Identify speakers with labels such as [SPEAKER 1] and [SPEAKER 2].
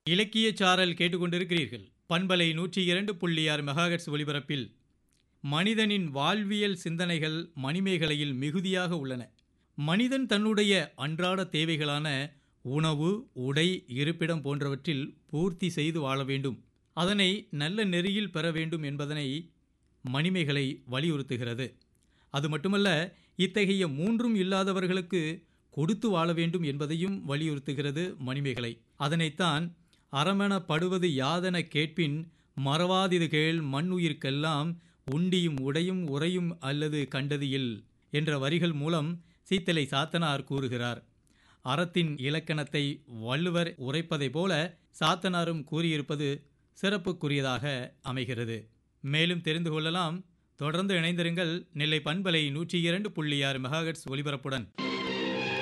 [SPEAKER 1] இலக்கிய சாரல் கேட்டுக்கொண்டிருக்கிறீர்கள் பண்பலை நூற்றி இரண்டு புள்ளி ஆறு மெகாஹெட்ஸ் ஒலிபரப்பில் மனிதனின் வாழ்வியல் சிந்தனைகள் மணிமேகலையில் மிகுதியாக உள்ளன மனிதன் தன்னுடைய அன்றாட தேவைகளான உணவு உடை இருப்பிடம் போன்றவற்றில் பூர்த்தி செய்து வாழ வேண்டும் அதனை நல்ல நெறியில் பெற வேண்டும் என்பதனை மணிமேகலை வலியுறுத்துகிறது அது மட்டுமல்ல இத்தகைய மூன்றும் இல்லாதவர்களுக்கு கொடுத்து வாழ வேண்டும் என்பதையும் வலியுறுத்துகிறது மணிமேகலை அதனைத்தான் அறமெனப்படுவது யாதென கேட்பின் மறவாதிது கேள் மண்ணுயிர்க்கெல்லாம் உண்டியும் உடையும் உறையும் அல்லது கண்டது இல் என்ற வரிகள் மூலம் சீத்தலை சாத்தனார் கூறுகிறார் அறத்தின் இலக்கணத்தை வள்ளுவர் உரைப்பதைப் போல சாத்தனாரும் கூறியிருப்பது சிறப்புக்குரியதாக அமைகிறது மேலும் தெரிந்து கொள்ளலாம் தொடர்ந்து இணைந்திருங்கள் நெல்லை பண்பலை நூற்றி இரண்டு புள்ளி ஆறு மெகாஹெட்ஸ் ஒலிபரப்புடன்